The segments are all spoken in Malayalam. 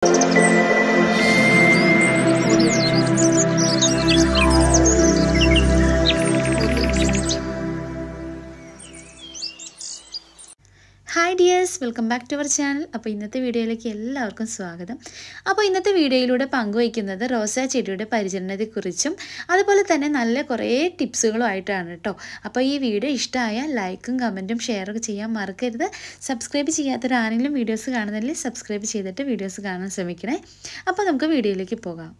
Hi dears welcome back to our channel അപ്പോൾ ഇന്നത്തെ വീഡിയോയിലേക്ക് എല്ലാവർക്കും സ്വാഗതം അപ്പോൾ ഇന്നത്തെ വീഡിയോയിലൂടെ പങ്കുവയ്ക്കുന്നത് റോസാ ചെടിയുടെ പരിചരണത്തെക്കുറിച്ചും അതുപോലെ തന്നെ നല്ല കുറേ ടിപ്സുകളും ആയിട്ടാണ് കേട്ടോ അപ്പോൾ ഈ വീഡിയോ ഇഷ്ടമായ ലൈക്കും കമൻറ്റും ഷെയറൊക്കെ ചെയ്യാൻ മറക്കരുത് സബ്സ്ക്രൈബ് ചെയ്യാത്തൊരാരെങ്കിലും വീഡിയോസ് കാണുന്നതിൽ സബ്സ്ക്രൈബ് ചെയ്തിട്ട് വീഡിയോസ് കാണാൻ ശ്രമിക്കണേ അപ്പോൾ നമുക്ക് വീഡിയോയിലേക്ക് പോകാം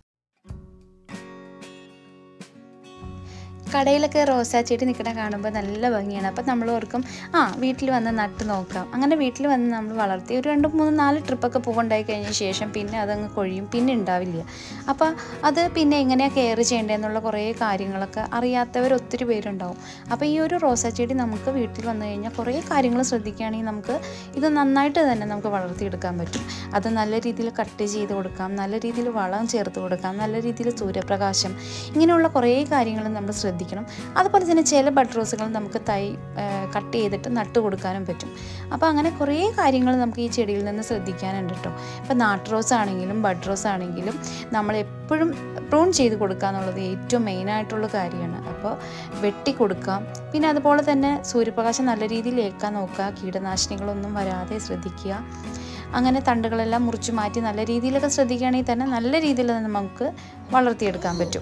കടയിലൊക്കെ റോസാ ചെടി നിൽക്കണ കാണുമ്പോൾ നല്ല ഭംഗിയാണ് അപ്പോൾ നമ്മൾ ഓർക്കും ആ വീട്ടിൽ വന്ന് നട്ട് നോക്കാം അങ്ങനെ വീട്ടിൽ വന്ന് നമ്മൾ വളർത്തി ഒരു രണ്ട് മൂന്ന് നാല് ട്രിപ്പൊക്കെ പൂവുണ്ടായി കഴിഞ്ഞ ശേഷം പിന്നെ അതങ്ങ് കൊഴിയും പിന്നെ ഉണ്ടാവില്ല അപ്പോൾ അത് പിന്നെ എങ്ങനെയാണ് കെയർ ചെയ്യേണ്ടതെന്നുള്ള കുറേ കാര്യങ്ങളൊക്കെ അറിയാത്തവർ ഒത്തിരി പേരുണ്ടാവും അപ്പോൾ ഈ ഒരു റോസാ ചെടി നമുക്ക് വീട്ടിൽ വന്നു കഴിഞ്ഞാൽ കുറേ കാര്യങ്ങൾ ശ്രദ്ധിക്കുകയാണെങ്കിൽ നമുക്ക് ഇത് നന്നായിട്ട് തന്നെ നമുക്ക് വളർത്തിയെടുക്കാൻ പറ്റും അത് നല്ല രീതിയിൽ കട്ട് ചെയ്ത് കൊടുക്കാം നല്ല രീതിയിൽ വളം ചേർത്ത് കൊടുക്കാം നല്ല രീതിയിൽ സൂര്യപ്രകാശം ഇങ്ങനെയുള്ള കുറേ കാര്യങ്ങൾ നമ്മൾ ശ്രദ്ധിക്കണം അതുപോലെ തന്നെ ചില ബഡ് റോസുകൾ നമുക്ക് തൈ കട്ട് ചെയ്തിട്ട് നട്ട് കൊടുക്കാനും പറ്റും അപ്പോൾ അങ്ങനെ കുറേ കാര്യങ്ങൾ നമുക്ക് ഈ ചെടിയിൽ നിന്ന് ശ്രദ്ധിക്കാനുണ്ട് കേട്ടോ ഇപ്പോൾ നാട്ട് റോസ് ആണെങ്കിലും ബഡ് റോസ് ആണെങ്കിലും നമ്മൾ എപ്പോഴും പ്രൂൺ ചെയ്ത് കൊടുക്കുക എന്നുള്ളത് ഏറ്റവും മെയിനായിട്ടുള്ള കാര്യമാണ് അപ്പോൾ വെട്ടി കൊടുക്കാം പിന്നെ അതുപോലെ തന്നെ സൂര്യപ്രകാശം നല്ല രീതിയിൽ ഏൽക്കാൻ നോക്കുക കീടനാശിനികളൊന്നും വരാതെ ശ്രദ്ധിക്കുക അങ്ങനെ തണ്ടുകളെല്ലാം മുറിച്ച് മാറ്റി നല്ല രീതിയിലൊക്കെ ശ്രദ്ധിക്കുകയാണെങ്കിൽ തന്നെ നല്ല രീതിയിൽ തന്നെ നമുക്ക് വളർത്തിയെടുക്കാൻ പറ്റും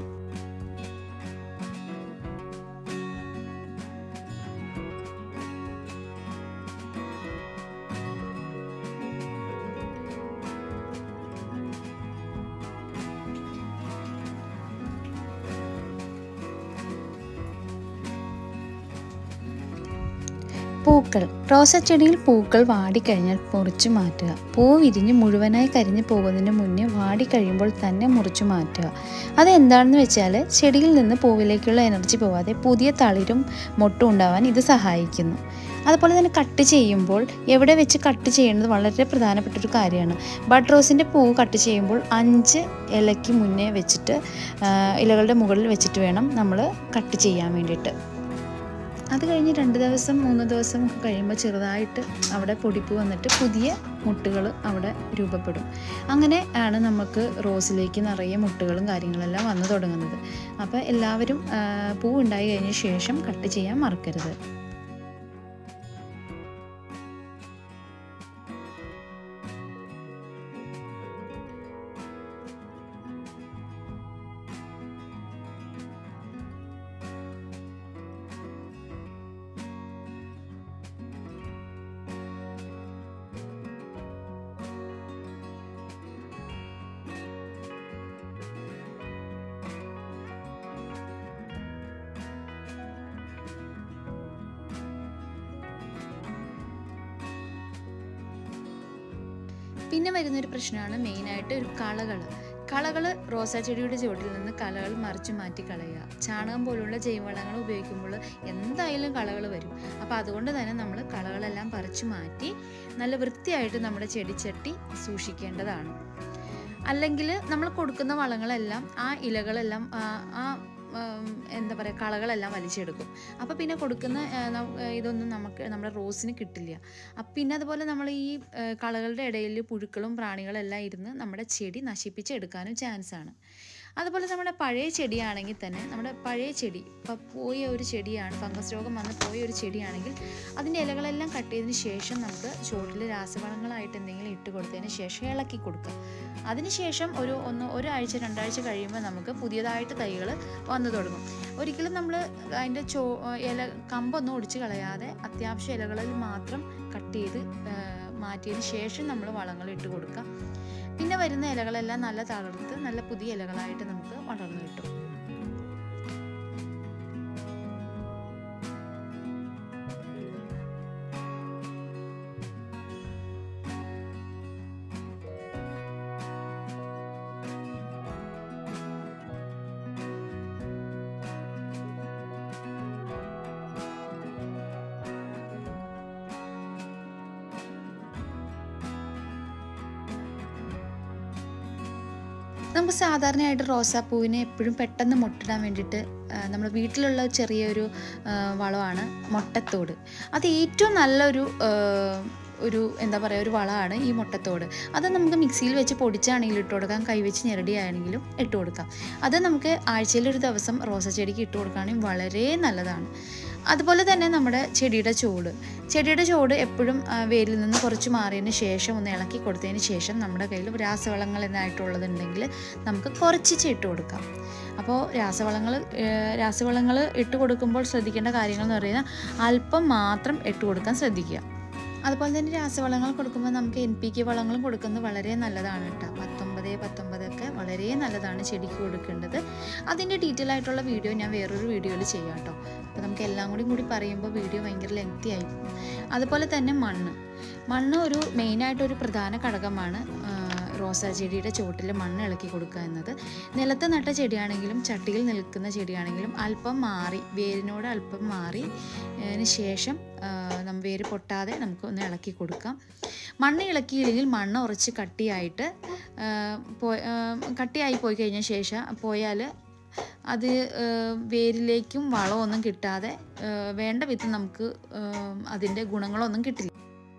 പൂക്കൾ റോസച്ചെടിയിൽ പൂക്കൾ വാടിക്കഴിഞ്ഞാൽ മുറിച്ചു മാറ്റുക പൂ വിരിഞ്ഞ് മുഴുവനായി കരിഞ്ഞു പോകുന്നതിന് മുന്നേ വാടിക്കഴിയുമ്പോൾ തന്നെ മുറിച്ചു മാറ്റുക അതെന്താണെന്ന് വെച്ചാൽ ചെടിയിൽ നിന്ന് പൂവിലേക്കുള്ള എനർജി പോവാതെ പുതിയ തളിരും മൊട്ടും ഉണ്ടാവാൻ ഇത് സഹായിക്കുന്നു അതുപോലെ തന്നെ കട്ട് ചെയ്യുമ്പോൾ എവിടെ വെച്ച് കട്ട് ചെയ്യുന്നത് വളരെ പ്രധാനപ്പെട്ട ഒരു കാര്യമാണ് ബഡ് റോസിൻ്റെ പൂവ് കട്ട് ചെയ്യുമ്പോൾ അഞ്ച് ഇലയ്ക്ക് മുന്നേ വെച്ചിട്ട് ഇലകളുടെ മുകളിൽ വെച്ചിട്ട് വേണം നമ്മൾ കട്ട് ചെയ്യാൻ വേണ്ടിയിട്ട് അത് കഴിഞ്ഞ് രണ്ട് ദിവസം മൂന്ന് ദിവസം ഒക്കെ കഴിയുമ്പോൾ ചെറുതായിട്ട് അവിടെ പൊടിപ്പ് വന്നിട്ട് പുതിയ മുട്ടുകൾ അവിടെ രൂപപ്പെടും അങ്ങനെ ആണ് നമുക്ക് റോസിലേക്ക് നിറയെ മുട്ടുകളും കാര്യങ്ങളെല്ലാം വന്നു തുടങ്ങുന്നത് അപ്പോൾ എല്ലാവരും പൂ ഉണ്ടായി കഴിഞ്ഞ ശേഷം കട്ട് ചെയ്യാൻ മറക്കരുത് പിന്നെ വരുന്നൊരു പ്രശ്നമാണ് മെയിനായിട്ട് ഒരു കളകൾ കളകൾ റോസാ ചെടിയുടെ ചുവട്ടിൽ നിന്ന് കളകൾ മറിച്ച് മാറ്റി കളയുക ചാണകം പോലുള്ള ജൈവവളങ്ങൾ ഉപയോഗിക്കുമ്പോൾ എന്തായാലും കളകൾ വരും അപ്പോൾ അതുകൊണ്ട് തന്നെ നമ്മൾ കളകളെല്ലാം പറിച്ചു മാറ്റി നല്ല വൃത്തിയായിട്ട് നമ്മുടെ ചെടിച്ചട്ടി സൂക്ഷിക്കേണ്ടതാണ് അല്ലെങ്കിൽ നമ്മൾ കൊടുക്കുന്ന വളങ്ങളെല്ലാം ആ ഇലകളെല്ലാം ആ എന്താ പറയുക കളകളെല്ലാം വലിച്ചെടുക്കും അപ്പോൾ പിന്നെ കൊടുക്കുന്ന ഇതൊന്നും നമുക്ക് നമ്മുടെ റോസിന് കിട്ടില്ല അപ്പം പിന്നെ അതുപോലെ നമ്മൾ ഈ കളകളുടെ ഇടയിൽ പുഴുക്കളും പ്രാണികളെല്ലാം ഇരുന്ന് നമ്മുടെ ചെടി നശിപ്പിച്ചെടുക്കാനും ചാൻസ് ആണ് അതുപോലെ നമ്മുടെ പഴയ ചെടിയാണെങ്കിൽ തന്നെ നമ്മുടെ പഴയ ചെടി ഇപ്പോൾ പോയ ഒരു ചെടിയാണ് ഫംഗസ് രോഗം വന്ന് പോയ ഒരു ചെടിയാണെങ്കിൽ അതിൻ്റെ ഇലകളെല്ലാം കട്ട് ചെയ്തതിന് ശേഷം നമുക്ക് ചുവട്ടിൽ രാസവളങ്ങളായിട്ട് എന്തെങ്കിലും ഇട്ട് കൊടുത്തതിന് ശേഷം ഇളക്കി കൊടുക്കുക അതിനുശേഷം ഒരു ഒന്ന് ഒരാഴ്ച രണ്ടാഴ്ച കഴിയുമ്പോൾ നമുക്ക് പുതിയതായിട്ട് തൈകൾ വന്നു തുടങ്ങും ഒരിക്കലും നമ്മൾ അതിൻ്റെ ചോ ഇല കമ്പൊന്നും ഒടിച്ച് കളയാതെ അത്യാവശ്യം ഇലകളിൽ മാത്രം കട്ട് ചെയ്ത് മാറ്റിയതിന് ശേഷം നമ്മൾ വളങ്ങൾ ഇട്ട് കൊടുക്കുക പിന്നെ വരുന്ന ഇലകളെല്ലാം നല്ല തളർത്ത് നല്ല പുതിയ ഇലകളായിട്ട് നമുക്ക് വളർന്നു കിട്ടും നമുക്ക് സാധാരണയായിട്ട് റോസാപ്പൂവിനെ എപ്പോഴും പെട്ടെന്ന് മുട്ടിടാൻ വേണ്ടിയിട്ട് നമ്മൾ വീട്ടിലുള്ള ചെറിയൊരു ആ, വളമാണ് മുട്ടത്തോട് അത് ഏറ്റവും നല്ലൊരു ആ, ഒരു എന്താ പറയുക ഒരു വളമാണ് ഈ മുട്ടത്തോട് അത് നമുക്ക് മിക്സിയിൽ വെച്ച് പൊടിച്ചാണെങ്കിലും ഇട്ട് കൊടുക്കാം കൈവച്ച് ഞെരടിയാണെങ്കിലും ഇട്ട് കൊടുക്കാം അത് നമുക്ക് ആഴ്ചയിലൊരു ദിവസം റോസ ചെടിക്ക് ഇട്ട് കൊടുക്കുകയാണെങ്കിൽ വളരെ നല്ലതാണ് അതുപോലെ തന്നെ നമ്മുടെ ചെടിയുടെ ചോട് ചെടിയുടെ ചോട് എപ്പോഴും ആ, വേരിൽ നിന്ന് കുറച്ച് മാറിയതിന് ശേഷം ഒന്ന് ഇളക്കി കൊടുത്തതിന് ശേഷം നമ്മുടെ കയ്യിൽ രാസവളങ്ങൾ എന്നായിട്ടുള്ളതുണ്ടെങ്കിൽ നമുക്ക് കുറച്ച് ഇട്ട് കൊടുക്കാം അപ്പോൾ രാസവളങ്ങൾ രാസവളങ്ങൾ ഇട്ട് കൊടുക്കുമ്പോൾ ശ്രദ്ധിക്കേണ്ട കാര്യങ്ങൾ എന്ന് പറയുന്നത് അല്പം മാത്രം ഇട്ട് കൊടുക്കാൻ ശ്രദ്ധിക്കുക അതുപോലെ തന്നെ രാസവളങ്ങൾ കൊടുക്കുമ്പോൾ നമുക്ക് എൻ പി കെ വളങ്ങളും കൊടുക്കുന്നത് വളരെ നല്ലതാണ് കേട്ടോ പത്തൊമ്പത് പത്തൊമ്പതൊക്കെ വളരെ നല്ലതാണ് ചെടിക്ക് കൊടുക്കേണ്ടത് അതിൻ്റെ ഡീറ്റെയിൽ ആയിട്ടുള്ള വീഡിയോ ഞാൻ വേറൊരു വീഡിയോയിൽ ചെയ്യാം കേട്ടോ അപ്പോൾ നമുക്ക് എല്ലാം കൂടി കൂടി പറയുമ്പോൾ വീഡിയോ ഭയങ്കര ലെങ്തി ആയി പോകും. അതുപോലെ തന്നെ മണ്ണ് മണ്ണ് ഒരു മെയിനായിട്ടൊരു പ്രധാന ഘടകമാണ് ആ, റോസാ ചെടിയുടെ ചുവട്ടിൽ മണ്ണ് ഇളക്കി കൊടുക്കുക എന്നത് നിലത്ത് നട്ട ചെടിയാണെങ്കിലും ചട്ടിയിൽ നിൽക്കുന്ന ചെടിയാണെങ്കിലും അല്പം മാറി വേരിനോട് അല്പം മാറി അതിന് ശേഷം ആ, നമ്മ വേര് പൊട്ടാതെ നമുക്ക് ഒന്ന് ഇളക്കി കൊടുക്കാം മണ്ണ് ഇളക്കിയില്ലെങ്കിൽ മണ്ണ് ഉറച്ച് കട്ടിയായിട്ട് ആ, പോ- ആ, കട്ടിയായി പോയി കഴിഞ്ഞ ശേഷം പോയാൽ അത് ആ, വേരിലേക്കും വളമൊന്നും കിട്ടാതെ ആ, വേണ്ട വിധം നമുക്ക് ആ, അതിൻ്റെ ഗുണങ്ങളൊന്നും കിട്ടില്ല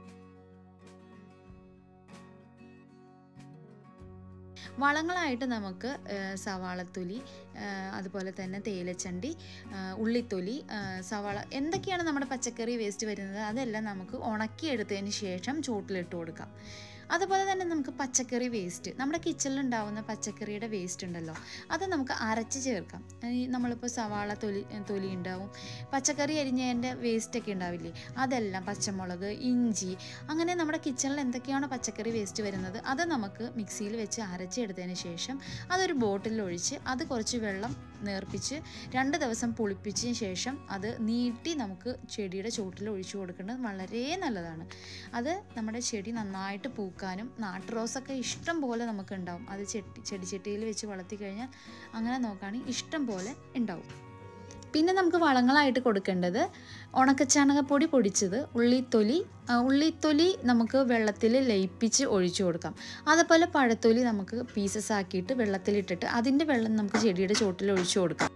വളങ്ങളായിട്ട് നമുക്ക് ആ, സവാളത്തൊലി ആ, അതുപോലെ തന്നെ തേയിലച്ചണ്ടി ആ, ഉള്ളിത്തൊലി ആ, സവാള എന്തൊക്കെയാണ് നമ്മുടെ പച്ചക്കറി വേസ്റ്റ് വരുന്നത് അതെല്ലാം നമുക്ക് ഉണക്കിയെടുത്തതിന് ശേഷം ചൂട്ടിലിട്ട് കൊടുക്കാം അതുപോലെ തന്നെ നമുക്ക് പച്ചക്കറി വേസ്റ്റ് നമ്മുടെ കിച്ചണിൽ ഉണ്ടാവുന്ന പച്ചക്കറിയുടെ വേസ്റ്റ് ഉണ്ടല്ലോ അത് നമുക്ക് അരച്ച് ചേർക്കാം ഈ നമ്മളിപ്പോൾ സവാള തൊലി തൊലി ഉണ്ടാവും പച്ചക്കറി അരിഞ്ഞതിൻ്റെ വേസ്റ്റൊക്കെ ഉണ്ടാവില്ലേ അതെല്ലാം പച്ചമുളക് ഇഞ്ചി അങ്ങനെ നമ്മുടെ കിച്ചണിൽ എന്തൊക്കെയാണോ പച്ചക്കറി വേസ്റ്റ് വരുന്നത് അത് നമുക്ക് മിക്സിയിൽ വെച്ച് അരച്ചെടുത്തതിന് ശേഷം അതൊരു ബോട്ടിലിൽ ഒഴിച്ച് അത് കുറച്ച് വെള്ളം നേർപ്പിച്ച് രണ്ട് ദിവസം പുളിപ്പിച്ചതിന് ശേഷം അത് നീട്ടി നമുക്ക് ചെടിയുടെ ചുവട്ടിൽ ഒഴിച്ചു കൊടുക്കുന്നത് വളരെ നല്ലതാണ് അത് നമ്മുടെ ചെടി നന്നായിട്ട് പൂക്കാനും നാട്ടു റോസൊക്കെ ഇഷ്ടം പോലെ നമുക്ക് ഉണ്ടാവും അത് ചെട്ടി ചെടിച്ചട്ടിയിൽ വെച്ച് വളർത്തി കഴിഞ്ഞാൽ അങ്ങനെ നോക്കുകയാണെങ്കിൽ ഇഷ്ടം പോലെ ഉണ്ടാവും പിന്നെ നമുക്ക് വളങ്ങളായിട്ട് കൊടുക്കേണ്ടത് ഉണക്കച്ചാണകപ്പൊടി പൊടിച്ചത് ഉള്ളിത്തൊലി ആ, ഉള്ളിത്തൊലി നമുക്ക് വെള്ളത്തിൽ ലയിപ്പിച്ച് ഒഴിച്ചു കൊടുക്കാം അതുപോലെ പഴത്തൊലി നമുക്ക് പീസസ് ആക്കിയിട്ട് വെള്ളത്തിലിട്ടിട്ട് അതിൻ്റെ വെള്ളം നമുക്ക് ചെടിയുടെ ചോട്ടിൽ ഒഴിച്ചു കൊടുക്കാം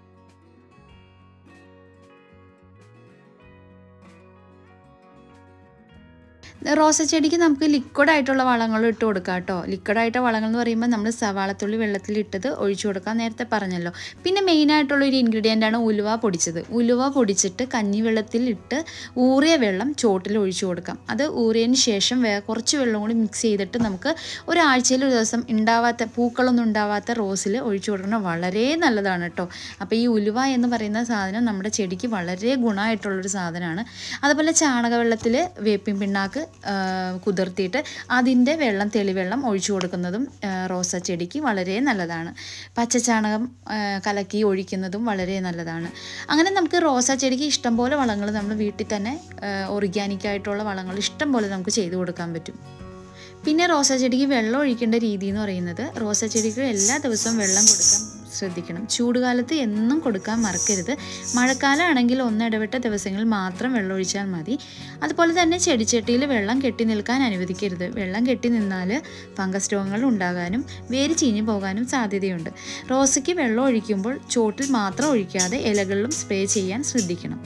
റോസ ചെടിക്ക് നമുക്ക് ലിക്വിഡ് ആയിട്ടുള്ള വളങ്ങൾ ഇട്ട് കൊടുക്കാം കേട്ടോ ലിക്വിഡ് ആയിട്ട് വളങ്ങൾ എന്ന് പറയുമ്പോൾ നമ്മൾ സവാളത്തുള്ളി വെള്ളത്തിലിട്ടത് ഒഴിച്ചു കൊടുക്കാം നേരത്തെ പറഞ്ഞല്ലോ പിന്നെ മെയിൻ ആയിട്ടുള്ള ഒരു ഇൻഗ്രീഡിയൻ്റ് ആണ് ഉലുവ പൊടിച്ചത് ഉലുവ പൊടിച്ചിട്ട് കഞ്ഞി വെള്ളത്തിലിട്ട് ഊറിയ വെള്ളം ചോട്ടിൽ ഒഴിച്ചു കൊടുക്കാം അത് ഊറിയതിന് ശേഷം വേ കുറച്ച് വെള്ളം കൂടി മിക്സ് ചെയ്തിട്ട് നമുക്ക് ഒരാഴ്ചയിൽ ഒരു ദിവസം ഉണ്ടാവാത്ത പൂക്കളൊന്നും ഉണ്ടാവാത്ത റോസിൽ ഒഴിച്ചു കൊടുക്കുന്നത് വളരെ നല്ലതാണ് കേട്ടോ അപ്പോൾ ഈ ഉലുവ എന്ന് പറയുന്ന സാധനം നമ്മുടെ ചെടിക്ക് വളരെ ഗുണമായിട്ടുള്ളൊരു സാധനമാണ് അതുപോലെ ചാണകവെള്ളത്തിൽ വേപ്പിൻ പിണ്ണാക്ക് ആ, കുതിർത്തിയിട്ട് അതിൻ്റെ വെള്ളം തെളിവെള്ളം ഒഴിച്ചു കൊടുക്കുന്നതും ആ, റോസ ചെടിക്ക് വളരെ നല്ലതാണ് പച്ചച്ചാണകം ആ, കലക്കി ഒഴിക്കുന്നതും വളരെ നല്ലതാണ് അങ്ങനെ നമുക്ക് റോസ ചെടിക്ക് ഇഷ്ടംപോലെ വളങ്ങൾ നമ്മൾ വീട്ടിൽ തന്നെ ഓർഗാനിക് ആയിട്ടുള്ള വളങ്ങൾ ഇഷ്ടം പോലെ നമുക്ക് ചെയ്തു കൊടുക്കാൻ പറ്റും പിന്നെ റോസാ ചെടിക്ക് വെള്ളം ഒഴിക്കേണ്ട രീതി എന്ന് പറയുന്നത് റോസാ ചെടിക്ക് എല്ലാ ദിവസവും വെള്ളം കൊടുക്കാൻ ശ്രദ്ധിക്കണം ചൂടുകാലത്ത് എന്നും കൊടുക്കാൻ മറക്കരുത് മഴക്കാലമാണെങ്കിൽ ഒന്നിടവിട്ട ദിവസങ്ങളിൽ മാത്രം വെള്ളം ഒഴിച്ചാൽ മതി അതുപോലെ തന്നെ ചെടിച്ചട്ടിയിൽ വെള്ളം കെട്ടി നിൽക്കാൻ അനുവദിക്കരുത് വെള്ളം കെട്ടി നിന്നാൽ ഫംഗസ് രോഗങ്ങൾ ഉണ്ടാകാനും വേര് ചീഞ്ഞു പോകാനും സാധ്യതയുണ്ട് റോസയ്ക്ക് വെള്ളം ഒഴിക്കുമ്പോൾ ചോട്ടിൽ മാത്രം ഒഴിക്കാതെ ഇലകളിലും സ്പ്രേ ചെയ്യാൻ ശ്രദ്ധിക്കണം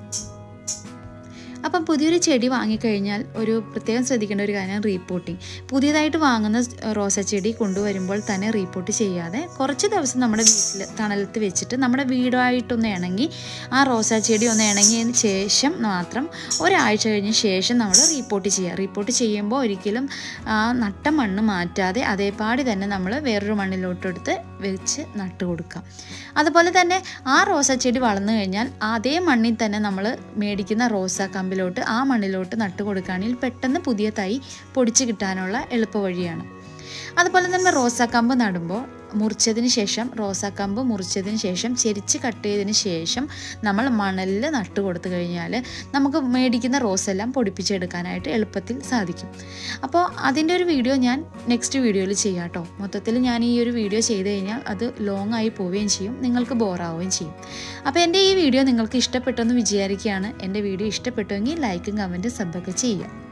അപ്പം പുതിയൊരു ചെടി വാങ്ങിക്കഴിഞ്ഞാൽ ഒരു പ്രത്യേകം ശ്രദ്ധിക്കേണ്ട ഒരു കാര്യം റീപ്പോർട്ടിങ് പുതിയതായിട്ട് വാങ്ങുന്ന റോസ ചെടി കൊണ്ടുവരുമ്പോൾ തന്നെ റീപ്പോർട്ട് ചെയ്യാതെ കുറച്ച് ദിവസം നമ്മുടെ വീട്ടിൽ തണലത്ത് വെച്ചിട്ട് നമ്മുടെ വീടായിട്ടൊന്ന് ഇണങ്ങി ആ റോസാ ചെടി ഒന്ന് ഇണങ്ങിയതിന് ശേഷം മാത്രം ഒരാഴ്ച കഴിഞ്ഞ ശേഷം നമ്മൾ റീപ്പോർട്ട് ചെയ്യുക റീപ്പോർട്ട് ചെയ്യുമ്പോൾ ഒരിക്കലും ആ നട്ട മണ്ണ് മാറ്റാതെ അതേപാടി തന്നെ നമ്മൾ വേറൊരു മണ്ണിലോട്ടെടുത്ത് വെച്ച് നട്ട് കൊടുക്കാം അതുപോലെ തന്നെ ആ റോസാ ചെടി വളർന്നു കഴിഞ്ഞാൽ അതേ മണ്ണിൽ തന്നെ നമ്മൾ മേടിക്കുന്ന റോസാ കമ്പിലോട്ട് ആ മണ്ണിലോട്ട് നട്ട് കൊടുക്കുകയാണെങ്കിൽ പെട്ടെന്ന് പുതിയ തൈ പൊടിച്ച് കിട്ടാനുള്ള എളുപ്പ വഴിയാണ് അതുപോലെ തന്നെ റോസാക്കമ്പ് നടുമ്പോൾ മുറിച്ചതിന് ശേഷം റോസാക്കമ്പ് മുറിച്ചതിന് ശേഷം ചെരിച്ച് കട്ട് ചെയ്തതിന് ശേഷം നമ്മൾ മണലിൽ നട്ട് കൊടുത്തു കഴിഞ്ഞാൽ നമുക്ക് മേടിക്കുന്ന റോസെല്ലാം പൊടിപ്പിച്ചെടുക്കാനായിട്ട് എളുപ്പത്തിൽ സാധിക്കും അപ്പോൾ അതിൻ്റെ ഒരു വീഡിയോ ഞാൻ നെക്സ്റ്റ് വീഡിയോയിൽ ചെയ്യാം കേട്ടോ മൊത്തത്തിൽ ഞാൻ ഈ ഒരു വീഡിയോ ചെയ്ത് കഴിഞ്ഞാൽ അത് ലോങ് ആയി പോവുകയും ചെയ്യും നിങ്ങൾക്ക് ബോറാവുകയും ചെയ്യും അപ്പോൾ എൻ്റെ ഈ വീഡിയോ നിങ്ങൾക്ക് ഇഷ്ടപ്പെട്ടെന്ന് വിചാരിക്കുകയാണ് എൻ്റെ വീഡിയോ ഇഷ്ടപ്പെട്ടുവെങ്കിൽ ലൈക്കും കമൻറ്റും സബ്ബൊക്കെ ചെയ്യുക